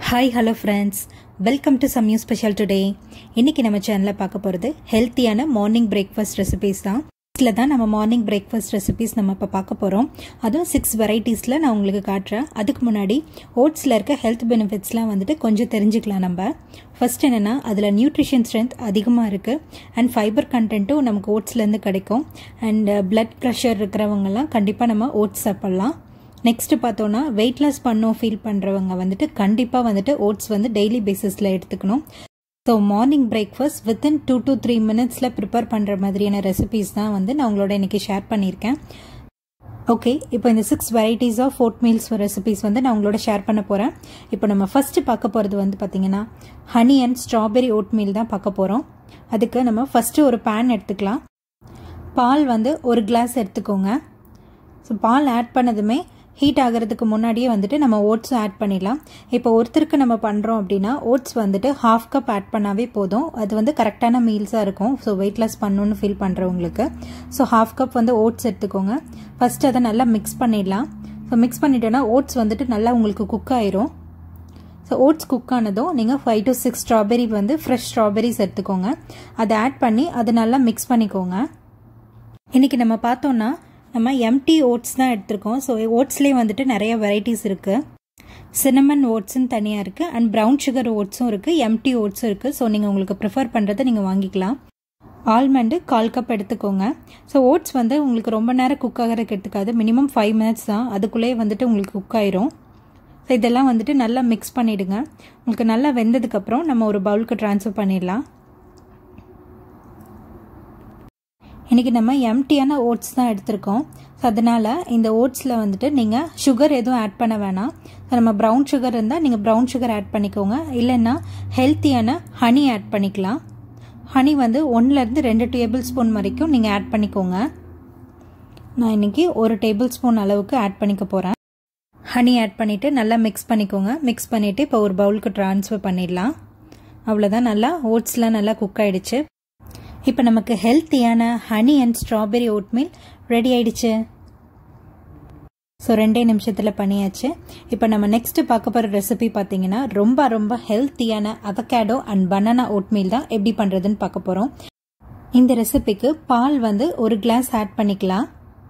hi hello friends welcome to சம்யூ special today இன்றைக்கி நம்ம சேனலில் பார்க்க போகிறது ஹெல்த்தியான மார்னிங் பிரேக்ஃபாஸ்ட் ரெசிபீஸ் தான் இதில் தான் நம்ம மார்னிங் பிரேக்ஃபாஸ்ட் ரெசிபீஸ் நம்ம இப்போ பார்க்க போகிறோம் அதுவும் சிக்ஸ் வெரைட்டிஸில் நான் உங்களுக்கு காட்டுறேன் அதுக்கு முன்னாடி ஓட்ஸில் இருக்க ஹெல்த் பெனிஃபிட்ஸ்லாம் வந்துட்டு கொஞ்சம் தெரிஞ்சுக்கலாம் நம்ம ஃபர்ஸ்ட் என்னென்னா அதில் நியூட்ரிஷன் ஸ்ட்ரென்த் அதிகமாக இருக்குது அண்ட் ஃபைபர் கண்டென்ட்டும் நமக்கு ஓட்ஸ்லேருந்து கிடைக்கும் அண்ட் பிளட் ப்ரெஷர் இருக்கிறவங்கலாம் கண்டிப்பாக நம்ம ஓட்ஸ் சாப்பிட்லாம் நெக்ஸ்ட்டு பார்த்தோன்னா வெயிட் லாஸ் பண்ணோம் ஃபீல் பண்ணுறவங்க வந்துட்டு கண்டிப்பாக வந்துட்டு ஓட்ஸ் வந்து டெய்லி பேசிஸில் எடுத்துக்கணும் so morning breakfast within two to three மினிட்ஸில் ப்ரிப்பேர் பண்ணுற மாதிரியான ரெசிபீஸ் தான் வந்து நான் உங்களோட இன்றைக்கி ஷேர் பண்ணியிருக்கேன் ஓகே இப்போ இந்த six varieties of oatmeals recipes வந்து நான் உங்களோட ஷேர் பண்ண போகிறேன் இப்போ நம்ம ஃபஸ்ட்டு பார்க்க போகிறது வந்து பார்த்திங்கன்னா honey and strawberry oatmeal தான் பார்க்க போகிறோம் அதுக்கு நம்ம ஃபஸ்ட்டு ஒரு பேன் எடுத்துக்கலாம் பால் வந்து ஒரு கிளாஸ் எடுத்துக்கோங்க ஸோ பால் ஆட் பண்ணதுமே ஹீட் ஆகிறதுக்கு முன்னாடியே வந்துட்டு நம்ம ஓட்ஸும் ஆட் பண்ணிடலாம் இப்போ ஒருத்தருக்கு நம்ம பண்ணுறோம் அப்படின்னா ஓட்ஸ் வந்துட்டு ஹாஃப் கப் ஆட் பண்ணாவே போதும் அது வந்து கரெக்டான மீல்ஸாக இருக்கும் ஸோ வெயிட் லாஸ் பண்ணணுன்னு ஃபீல் பண்ணுறவங்களுக்கு ஸோ ஹாஃப் கப் வந்து ஓட்ஸ் எடுத்துக்கோங்க ஃபஸ்ட்டு அதை நல்லா மிக்ஸ் பண்ணிடலாம் ஸோ மிக்ஸ் பண்ணிட்டோன்னா ஓட்ஸ் வந்துட்டு நல்லா உங்களுக்கு குக் ஆயிரும் ஸோ ஓட்ஸ் குக் ஆனதும் நீங்கள் ஃபைவ் டு சிக்ஸ் ஸ்ட்ராபெரி வந்து ஃப்ரெஷ் ஸ்ட்ராபெரிஸ் எடுத்துக்கோங்க அதை ஆட் பண்ணி அதை நல்லா மிக்ஸ் பண்ணிக்கோங்க இன்றைக்கி நம்ம பார்த்தோன்னா நம்ம எம்டி ஓட்ஸ் தான் எடுத்திருக்கோம் ஸோ ஓட்ஸ்லேயே வந்துட்டு நிறைய வெரைட்டிஸ் இருக்குது சினமன் ஓட்ஸ்ன்னு தனியாக இருக்குது அண்ட் ப்ரௌன் சுகர் ஓட்ஸும் இருக்குது எம்டி ஓட்ஸும் இருக்குது ஸோ நீங்கள் உங்களுக்கு ப்ரிஃபர் பண்ணுறதை நீங்கள் வாங்கிக்கலாம் ஆல்மண்டு கால் கப் எடுத்துக்கோங்க ஸோ ஓட்ஸ் வந்து உங்களுக்கு ரொம்ப நேரம் குக் ஆகிறதுக்கு எடுத்துக்காது மினிமம் ஃபைவ் மினிட்ஸ் தான் அதுக்குள்ளேயே வந்துட்டு உங்களுக்கு குக் ஆயிரும் ஸோ இதெல்லாம் வந்துட்டு நல்லா மிக்ஸ் பண்ணிவிடுங்க உங்களுக்கு நல்லா வெந்ததுக்கப்புறம் நம்ம ஒரு பவுலுக்கு ட்ரான்ஸ்ஃபர் பண்ணிடலாம் இன்றைக்கி நம்ம எம்டியான ஓட்ஸ் தான் எடுத்திருக்கோம் ஸோ அதனால் இந்த ஓட்ஸில் வந்துட்டு நீங்கள் சுகர் எதுவும் ஆட் பண்ண வேணாம் ஸோ நம்ம ப்ரௌன் சுகர் இருந்தால் நீங்கள் ப்ரௌன் சுகர் ஆட் பண்ணிக்கோங்க இல்லைன்னா ஹெல்த்தியான ஹனி ஆட் பண்ணிக்கலாம் ஹனி வந்து ஒன்றுலேருந்து ரெண்டு டேபிள் ஸ்பூன் வரைக்கும் நீங்கள் ஆட் பண்ணிக்கோங்க நான் இன்றைக்கி ஒரு டேபிள் ஸ்பூன் அளவுக்கு ஆட் பண்ணிக்க போகிறேன் ஹனி ஆட் பண்ணிவிட்டு நல்லா மிக்ஸ் பண்ணிக்கோங்க மிக்ஸ் பண்ணிவிட்டு இப்போ ஒரு பவுலுக்கு ட்ரான்ஸ்ஃபர் பண்ணிடலாம் அவ்வளோதான் நல்லா ஓட்ஸ்லாம் நல்லா குக் ஆகிடுச்சு இப்போ நமக்கு ஹெல்த்தியான honey and strawberry oatmeal ready ஆயிடுச்சு ஸோ ரெண்டே நிமிஷத்தில் பண்ணியாச்சு இப்போ நம்ம நெக்ஸ்ட் பார்க்க போகிற ரெசிபி பார்த்தீங்கன்னா ரொம்ப ரொம்ப ஹெல்த்தியான அவகேடோ அண்ட் பனானா ஓட்மீல் தான் எப்படி பண்ணுறதுன்னு பார்க்க போகிறோம் இந்த ரெசிபிக்கு பால் வந்து ஒரு கிளாஸ் ஆட் பண்ணிக்கலாம்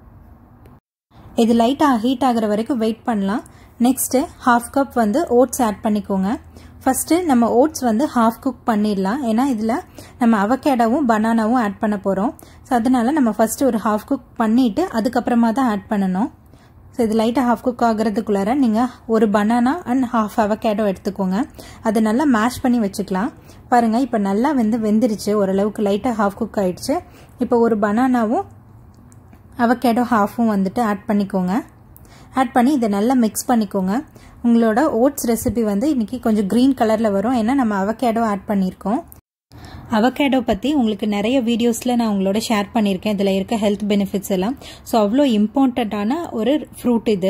இது லைட்டாக ஹீட் ஆகிற வரைக்கும் வெயிட் பண்ணலாம் நெக்ஸ்ட்டு ஹாஃப் கப் வந்து ஓட்ஸ் ஆட் பண்ணிக்கோங்க ஃபஸ்ட்டு நம்ம ஓட்ஸ் வந்து ஹாஃப் குக் பண்ணிடலாம் ஏன்னா இதில் நம்ம அவகேடாவும் பனானாவும் ஆட் பண்ண போகிறோம் ஸோ அதனால நம்ம ஃபஸ்ட்டு ஒரு ஹாஃப் குக் பண்ணிவிட்டு அதுக்கப்புறமா தான் ஆட் பண்ணணும் ஸோ இது லைட்டாக ஹாஃப் குக் ஆகிறதுக்குள்ளார நீங்கள் ஒரு பனானா அண்ட் ஹாஃப் அவகேடோ எடுத்துக்கோங்க அதை நல்லா மேஷ் பண்ணி வச்சுக்கலாம் பாருங்கள் இப்போ நல்லா வந்து வெந்துருச்சு ஓரளவுக்கு லைட்டாக ஹாஃப் குக் ஆகிடுச்சு இப்போ ஒரு பனானாவும் அவகேடோ ஹாஃபும் வந்துட்டு ஆட் பண்ணிக்கோங்க ஆட் பண்ணி இதை நல்லா மிக்ஸ் பண்ணிக்கோங்க உங்களோட ஓட்ஸ் ரெசிபி வந்து இன்றைக்கி கொஞ்சம் க்ரீன் கலரில் வரும் ஏன்னா நம்ம அவகேடோ ஆட் பண்ணியிருக்கோம் அவகேடோ பற்றி உங்களுக்கு நிறைய வீடியோஸில் நான் உங்களோட ஷேர் பண்ணியிருக்கேன் இதில் இருக்க ஹெல்த் பெனிஃபிட்ஸ் எல்லாம் ஸோ அவ்வளோ இம்பார்ட்டண்ட்டான ஒரு ஃப்ரூட் இது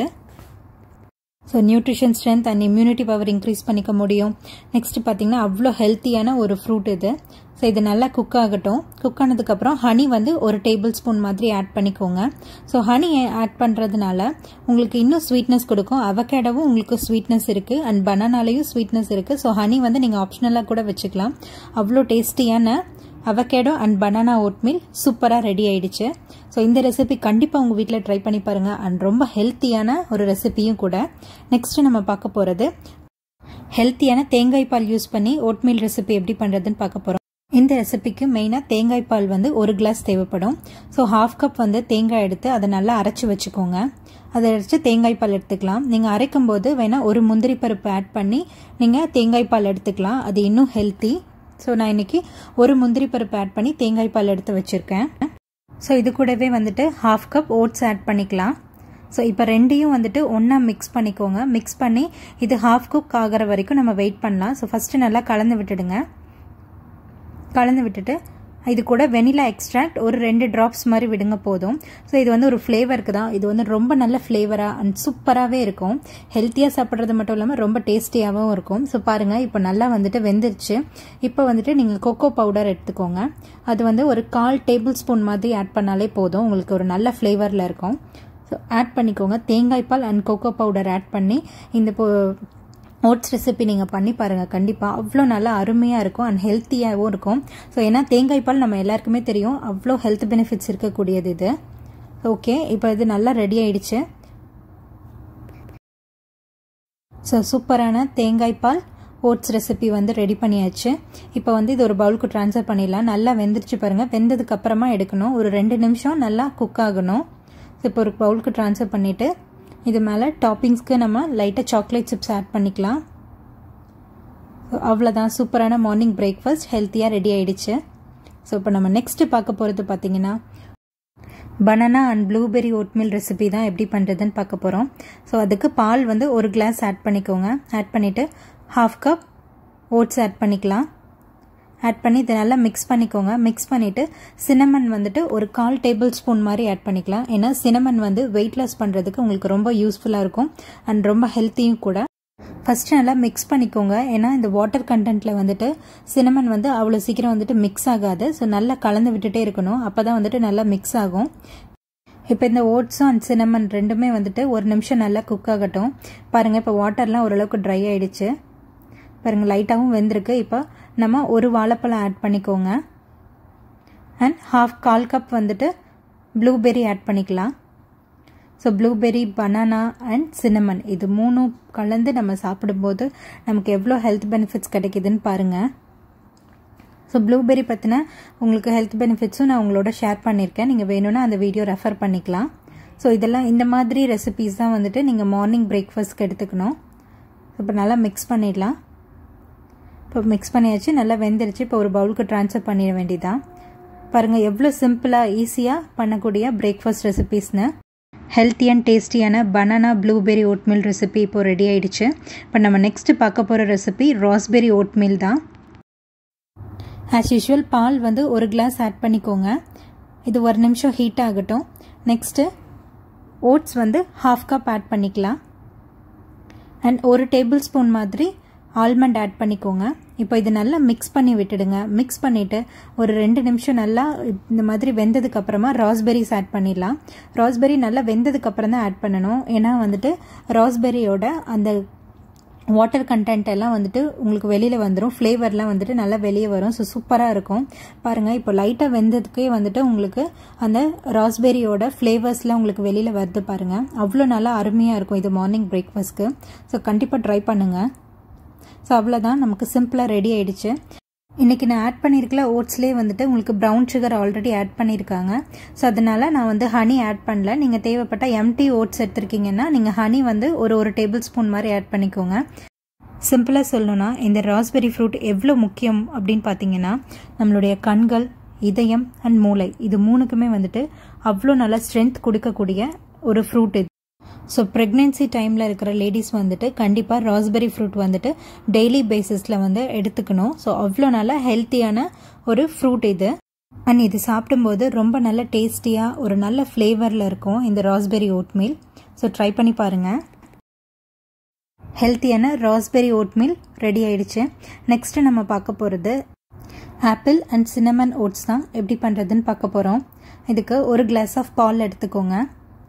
so nutrition strength and immunity power increase பண்ணிக்க முடியும் நெக்ஸ்ட் பார்த்தீங்கன்னா அவ்வளோ ஹெல்த்தியான ஒரு ஃப்ரூட் இது ஸோ இது நல்லா குக் ஆகட்டும் குக் ஆனதுக்கப்புறம் ஹனி வந்து ஒரு டேபிள் ஸ்பூன் மாதிரி ஆட் பண்ணிக்கோங்க ஸோ ஹனி ஆட் பண்ணுறதுனால உங்களுக்கு இன்னும் ஸ்வீட்னஸ் கொடுக்கும் அவகேடவும் உங்களுக்கு ஸ்வீட்னஸ் இருக்குது அண்ட் பனானாலையும் ஸ்வீட்னஸ் இருக்குது ஸோ ஹனி வந்து நீங்கள் ஆப்ஷனலாக கூட வச்சுக்கலாம் அவ்வளோ டேஸ்டியான அவகேடோ அண்ட் பனானா ஓட்மீல் சூப்பராக ரெடி ஆயிடுச்சு ஸோ இந்த ரெசிபி கண்டிப்பாக உங்கள் வீட்டில் ட்ரை பண்ணி பாருங்கள் அண்ட் ரொம்ப ஹெல்த்தியான ஒரு ரெசிபியும் கூட நெக்ஸ்ட் நம்ம பார்க்க போகிறது ஹெல்த்தியான தேங்காய் பால் யூஸ் பண்ணி ஓட்மீல் ரெசிபி எப்படி பண்ணுறதுன்னு பார்க்க போகிறோம் இந்த ரெசிபிக்கு மெயினாக தேங்காய் பால் வந்து ஒரு கிளாஸ் தேவைப்படும் ஸோ ஹாஃப் கப் வந்து தேங்காய் எடுத்து அதை நல்லா அரைச்சி வச்சுக்கோங்க அதை அரைச்சி தேங்காய் பால் எடுத்துக்கலாம் நீங்கள் அரைக்கும் போது வேணால் ஒரு முந்திரி பருப்பு ஆட் பண்ணி நீங்கள் தேங்காய் பால் எடுத்துக்கலாம் அது இன்னும் ஹெல்த்தி ஸோ நான் இன்றைக்கி ஒரு முந்திரி பருப்பு ஆட் பண்ணி தேங்காய் பால் எடுத்து வச்சுருக்கேன் ஸோ இது கூடவே வந்துட்டு ஹாஃப் கப் ஓட்ஸ் ஆட் பண்ணிக்கலாம் ஸோ இப்போ ரெண்டையும் வந்துட்டு ஒன்றா மிக்ஸ் பண்ணிக்கோங்க மிக்ஸ் பண்ணி இது ஹாஃப் குக் ஆகிற வரைக்கும் நம்ம வெயிட் பண்ணலாம் ஸோ ஃபஸ்ட்டு நல்லா கலந்து விட்டுடுங்க கலந்து விட்டுட்டு இது கூட வெனிலா எக்ஸ்ட்ராக்ட் ஒரு ரெண்டு ட்ராப்ஸ் மாதிரி விடுங்க போதும் ஸோ இது வந்து ஒரு ஃப்ளேவருக்கு தான் இது வந்து ரொம்ப நல்ல ஃப்ளேவராக அண்ட் சூப்பராகவே இருக்கும் ஹெல்த்தியாக சாப்பிட்றது மட்டும் இல்லாமல் ரொம்ப டேஸ்டியாகவும் இருக்கும் ஸோ பாருங்கள் இப்போ நல்லா வந்துட்டு வெந்துருச்சு இப்போ வந்துட்டு நீங்கள் கொக்கோ பவுடர் எடுத்துக்கோங்க அது வந்து ஒரு கால் டேபிள் ஸ்பூன் மாதிரி ஆட் பண்ணாலே போதும் உங்களுக்கு ஒரு நல்ல ஃப்ளேவரில் இருக்கும் ஸோ ஆட் பண்ணிக்கோங்க தேங்காய் பால் அண்ட் கொக்கோ பவுடர் ஆட் பண்ணி இந்த ஓட்ஸ் ரெசிபி நீங்கள் பண்ணி பாருங்கள் கண்டிப்பாக அவ்வளோ நல்லா அருமையாக இருக்கும் அண்ட் ஹெல்த்தியாகவும் இருக்கும் ஸோ ஏன்னா தேங்காய் பால் நம்ம எல்லாருக்குமே தெரியும் அவ்வளோ ஹெல்த் பெனிஃபிட்ஸ் இருக்கக்கூடியது இது ஓகே இப்போ இது நல்லா ரெடி ஆயிடுச்சு ஸோ சூப்பரான தேங்காய் பால் ஓட்ஸ் ரெசிபி வந்து ரெடி பண்ணியாச்சு இப்போ வந்து இது ஒரு பவுலுக்கு ட்ரான்ஸ்ஃபர் பண்ணிடலாம் நல்லா வெந்துருச்சு பாருங்கள் வெந்ததுக்கு அப்புறமா எடுக்கணும் ஒரு ரெண்டு நிமிஷம் நல்லா குக் ஆகணும் ஸோ இப்போ ஒரு பவுலுக்கு ட்ரான்ஸ்ஃபர் பண்ணிவிட்டு இது மேலே டாப்பிங்ஸ்க்கு நம்ம லைட்டாக சாக்லேட் சிப்ஸ் ஆட் பண்ணிக்கலாம் அவ்வளோதான் சூப்பரான மார்னிங் பிரேக்ஃபாஸ்ட் ஹெல்த்தியாக ரெடி ஆயிடுச்சு ஸோ இப்போ நம்ம நெக்ஸ்ட்டு பார்க்க போகிறது பார்த்தீங்கன்னா banana and blueberry oatmeal recipe தான் எப்படி பண்ணுறதுன்னு பார்க்க போகிறோம் ஸோ அதுக்கு பால் வந்து ஒரு கிளாஸ் ஆட் பண்ணிக்கோங்க ஆட் பண்ணிவிட்டு ஹாஃப் கப் ஓட்ஸ் ஆட் பண்ணிக்கலாம் ஆட் பண்ணி இதை நல்லா மிக்ஸ் பண்ணிக்கோங்க மிக்ஸ் பண்ணிவிட்டு சினமன் வந்துட்டு ஒரு கால் டேபிள் ஸ்பூன் மாதிரி ஆட் பண்ணிக்கலாம் ஏன்னா சினமன் வந்து வெயிட் லாஸ் பண்ணுறதுக்கு உங்களுக்கு ரொம்ப யூஸ்ஃபுல்லாக இருக்கும் அண்ட் ரொம்ப ஹெல்த்தியும் கூட ஃபஸ்ட்டு நல்லா மிக்ஸ் பண்ணிக்கோங்க ஏன்னா இந்த வாட்டர் கண்டென்ட்டில் வந்துட்டு சினமன் வந்து அவ்வளோ சீக்கிரம் வந்துட்டு மிக்ஸ் ஆகாது ஸோ நல்லா கலந்து விட்டுட்டே இருக்கணும் அப்போ தான் வந்துட்டு நல்லா மிக்ஸ் ஆகும் இப்போ இந்த ஓட்ஸும் அண்ட் சினமன் ரெண்டுமே வந்துட்டு ஒரு நிமிஷம் நல்லா குக் ஆகட்டும் பாருங்கள் இப்போ வாட்டர்லாம் ஓரளவுக்கு ட்ரை ஆகிடுச்சு பாருங்கள் லைட்டாகவும் வெந்திருக்கு இப்போ நம்ம ஒரு வாழைப்பழம் ஆட் பண்ணிக்கோங்க அண்ட் ஹாஃப் கால் கப் வந்துட்டு ப்ளூபெர்ரி ஆட் பண்ணிக்கலாம் so blueberry banana and cinnamon இது மூணும் கலந்து நம்ம சாப்பிடும்போது நமக்கு எவ்வளோ ஹெல்த் பெனிஃபிட்ஸ் கிடைக்குதுன்னு பாருங்கள் ஸோ ப்ளூபெர்ரி பற்றின உங்களுக்கு ஹெல்த் பெனிஃபிட்ஸும் நான் உங்களோட ஷேர் பண்ணியிருக்கேன் நீங்கள் வேணும்னா அந்த வீடியோ ரெஃபர் பண்ணிக்கலாம் ஸோ இதெல்லாம் இந்த மாதிரி ரெசிபீஸ் தான் வந்துட்டு நீங்கள் மார்னிங் பிரேக்ஃபாஸ்ட்க்கு எடுத்துக்கணும் இப்போ நல்லா மிக்ஸ் பண்ணிடலாம் இப்போ மிக்ஸ் பண்ணியாச்சு நல்லா வெந்துருச்சு இப்போ ஒரு பவுலுக்கு ட்ரான்ஸ்ஃபர் பண்ணிட வேண்டியதான் பாருங்கள் எவ்வளோ சிம்பிளாக ஈஸியாக பண்ணக்கூடிய பிரேக்ஃபாஸ்ட் ரெசிபீஸ்னு ஹெல்த்தி அண்ட் டேஸ்டியான பனானா ப்ளூபெரி ஓட்மீல் ரெசிபி இப்போ ரெடி ஆயிடுச்சு இப்போ நம்ம நெக்ஸ்ட்டு பார்க்க போகிற ரெசிபி ராஸ்பெரி ஓட்மீல் தான் ஆஸ் யூஷுவல் பால் வந்து ஒரு கிளாஸ் ஆட் பண்ணிக்கோங்க இது ஒரு நிமிஷம் ஹீட் ஆகட்டும் நெக்ஸ்ட்டு ஓட்ஸ் வந்து ஹாஃப் கப் ஆட் பண்ணிக்கலாம் அண்ட் ஒரு டேபிள் ஸ்பூன் மாதிரி ஆல்மண்ட் ஆட் பண்ணிக்கோங்க இப்போ இது நல்லா மிக்ஸ் பண்ணி விட்டுடுங்க மிக்ஸ் பண்ணிவிட்டு ஒரு ரெண்டு நிமிஷம் நல்லா இந்த மாதிரி வெந்ததுக்கு அப்புறமா ராஸ்பெரிஸ் ஆட் பண்ணிடலாம் ராஸ்பெரி நல்லா வெந்ததுக்கு அப்புறம் தான் ஆட் பண்ணணும் ஏன்னா வந்துட்டு ராஸ்பெரியோட அந்த வாட்டர் கண்டென்ட் எல்லாம் வந்துட்டு உங்களுக்கு வெளியில் வந்துடும் ஃப்ளேவர்லாம் வந்துட்டு நல்லா வெளியே வரும் ஸோ சூப்பராக இருக்கும் பாருங்கள் இப்போ லைட்டாக வெந்ததுக்கே வந்துட்டு உங்களுக்கு அந்த ராஸ்பெரியோட ஃப்ளேவர்ஸ்லாம் உங்களுக்கு வெளியில் வருது பாருங்கள் அவ்வளோ நல்லா அருமையாக இருக்கும் இது மார்னிங் பிரேக்ஃபாஸ்ட்க்கு ஸோ கண்டிப்பாக ட்ரை பண்ணுங்கள் ஸோ அவ்வளோதான் நமக்கு சிம்பிளாக ரெடி ஆயிடுச்சு இன்றைக்கி நான் ஆட் பண்ணியிருக்கல ஓட்ஸ்லேயே வந்துட்டு உங்களுக்கு ப்ரௌன் சுகர் ஆல்ரெடி ஆட் பண்ணியிருக்காங்க ஸோ அதனால் நான் வந்து ஹனி ஆட் பண்ணல நீங்கள் தேவைப்பட்ட எம்டி ஓட்ஸ் எடுத்திருக்கீங்கன்னா நீங்கள் ஹனி வந்து ஒரு ஒரு டேபிள் ஸ்பூன் மாதிரி ஆட் பண்ணிக்கோங்க சிம்பிளாக சொல்லணும்னா இந்த ராஸ்பெரி ஃப்ரூட் எவ்வளோ முக்கியம் அப்படின்னு பார்த்தீங்கன்னா நம்மளுடைய கண்கள் இதயம் அண்ட் மூளை இது மூணுக்குமே வந்துட்டு அவ்வளோ நல்லா ஸ்ட்ரென்த் கொடுக்கக்கூடிய ஒரு ஃப்ரூட் இது ஸோ ப்ரெக்னென்சி டைமில் இருக்கிற லேடிஸ் வந்துட்டு கண்டிப்பாக ராஸ்பெரி ஃப்ரூட் வந்துட்டு டெய்லி பேசிஸில் வந்து எடுத்துக்கணும் ஸோ அவ்வளோ நல்லா ஹெல்த்தியான ஒரு ஃப்ரூட் இது அண்ட் இது சாப்பிடும்போது ரொம்ப நல்ல டேஸ்டியாக ஒரு நல்ல ஃப்ளேவரில் இருக்கும் இந்த ராஸ்பெரி ஓட்மீல் ஸோ ட்ரை பண்ணி பாருங்கள் ஹெல்த்தியான ராஸ்பெரி ஓட்மீல் ரெடி ஆயிடுச்சு நெக்ஸ்ட்டு நம்ம பார்க்க போகிறது ஆப்பிள் அண்ட் சின்னமன் ஓட்ஸ் தான் எப்படி பண்ணுறதுன்னு பார்க்க போகிறோம் இதுக்கு ஒரு கிளாஸ் ஆஃப் பால் எடுத்துக்கோங்க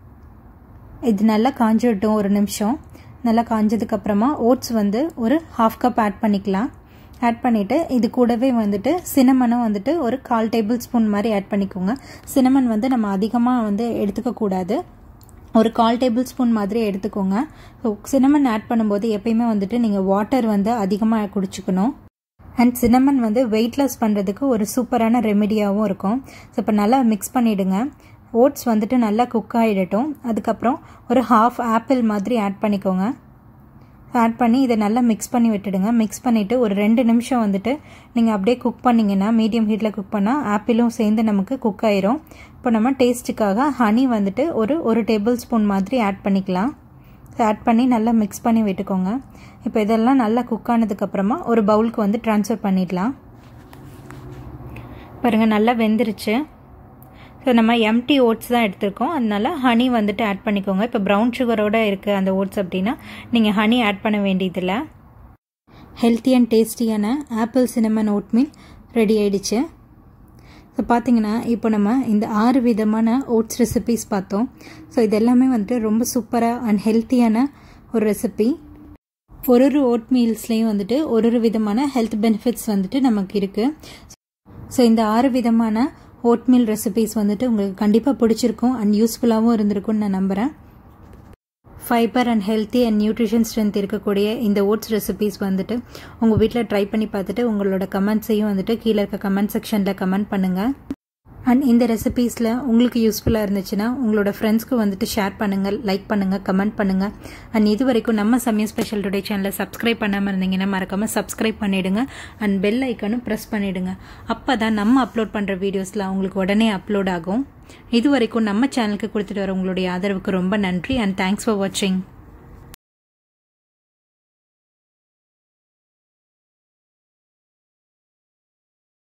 இது நல்லா காஞ்சிடட்டும் ஒரு நிமிஷம் நல்லா காஞ்சதுக்கப்புறமா ஓட்ஸ் வந்து ஒரு ஹாஃப் கப் ஆட் பண்ணிக்கலாம் ஆட் பண்ணிவிட்டு இது கூடவே வந்துட்டு சினமனும் வந்துட்டு ஒரு கால் டேபிள் ஸ்பூன் மாதிரி ஆட் பண்ணிக்கோங்க சினமன் வந்து நம்ம அதிகமாக வந்து எடுத்துக்கக்கூடாது ஒரு கால் டேபிள் ஸ்பூன் மாதிரி எடுத்துக்கோங்க ஸோ சினமன் ஆட் பண்ணும்போது எப்பயுமே வந்துட்டு நீங்கள் வாட்டர் வந்து அதிகமாக குடிச்சுக்கணும் அண்ட் சினமன் வந்து வெயிட் லாஸ் பண்ணுறதுக்கு ஒரு சூப்பரான ரெமெடியாகவும் இருக்கும் ஸோ இப்போ நல்லா மிக்ஸ் பண்ணிவிடுங்க ஓட்ஸ் வந்துட்டு நல்லா குக் ஆகிடட்டும் அதுக்கப்புறம் ஒரு ஹாஃப் ஆப்பிள் மாதிரி ஆட் பண்ணிக்கோங்க ஆட் பண்ணி இதை நல்லா மிக்ஸ் பண்ணி விட்டுடுங்க மிக்ஸ் பண்ணிவிட்டு ஒரு ரெண்டு நிமிஷம் வந்துட்டு நீங்கள் அப்படியே குக் பண்ணிங்கன்னா மீடியம் ஹீட்டில் குக் பண்ணால் ஆப்பிளும் சேர்ந்து நமக்கு குக் ஆயிரும் இப்போ நம்ம டேஸ்ட்டுக்காக ஹனி வந்துட்டு ஒரு ஒரு டேபிள் ஸ்பூன் மாதிரி ஆட் பண்ணிக்கலாம் ஆட் பண்ணி நல்லா மிக்ஸ் பண்ணி விட்டுக்கோங்க இப்போ இதெல்லாம் நல்லா குக் ஆனதுக்கப்புறமா ஒரு பவுலுக்கு வந்து ட்ரான்ஸ்ஃபர் பண்ணிடலாம் பாருங்கள் நல்லா வெந்துருச்சு ஸோ நம்ம எம்டி ஓட்ஸ் தான் எடுத்திருக்கோம் அதனால ஹனி வந்துட்டு ஆட் பண்ணிக்கோங்க இப்போ ப்ரௌன் சுகரோடு இருக்குது அந்த ஓட்ஸ் அப்படின்னா நீங்கள் ஹனி ஆட் பண்ண வேண்டியதில்லை ஹெல்த்தி அண்ட் டேஸ்டியான ஆப்பிள் சினமன் ஓட்மீல் ரெடி ஆயிடுச்சு ஸோ பார்த்தீங்கன்னா இப்போ நம்ம இந்த ஆறு விதமான ஓட்ஸ் ரெசிபீஸ் பார்த்தோம் ஸோ இது எல்லாமே வந்துட்டு ரொம்ப சூப்பராக அண்ட் ஹெல்த்தியான ஒரு ரெசிபி ஒரு ஒரு ஓட் மீல்ஸ்லேயும் வந்துட்டு ஒரு ஒரு விதமான ஹெல்த் பெனிஃபிட்ஸ் வந்துட்டு நமக்கு இருக்குது ஸோ இந்த ஆறு விதமான ஓட்மீல் ரெசிபீஸ் வந்துட்டு உங்களுக்கு கண்டிப்பாக பிடிச்சிருக்கும் அண்ட் யூஸ்ஃபுல்லாகவும் இருந்திருக்கும்னு நான் நம்புகிறேன் fibre and healthy and nutrition strength இருக்கக்கூடிய இந்த ஓட்ஸ் ரெசிபீஸ் வந்துட்டு உங்கள் வீட்டில் ட்ரை பண்ணி பார்த்துட்டு உங்களோட கமெண்ட்ஸையும் வந்துட்டு கீழே இருக்க கமெண்ட் செக்ஷனில் கமெண்ட் பண்ணுங்கள் அண்ட் இந்த ரெசிபீஸில் உங்களுக்கு யூஸ்ஃபுல்லாக இருந்துச்சுன்னா உங்களோட ஃப்ரெண்ட்ஸ்க்கு வந்துட்டு ஷேர் பண்ணுங்கள் லைக் பண்ணுங்கள் கமெண்ட் பண்ணுங்கள் அண்ட் இது வரைக்கும் நம்ம சமயம் ஸ்பெஷல் டுடே சேனலை சப்ஸ்கிரைப் பண்ணாமல் இருந்தீங்கன்னா மறக்காமல் சப்ஸ்கிரைப் பண்ணிவிடுங்க அண்ட் பெல் ஐக்கனும் ப்ரெஸ் பண்ணிவிடுங்க அப்போ தான் நம்ம அப்லோட் பண்ணுற வீடியோஸில் உங்களுக்கு உடனே அப்லோட் ஆகும் இது வரைக்கும் நம்ம சேனலுக்கு கொடுத்துட்டு வர உங்களுடைய ஆதரவுக்கு ரொம்ப நன்றி அண்ட் தேங்க்ஸ் ஃபார் வாட்சிங்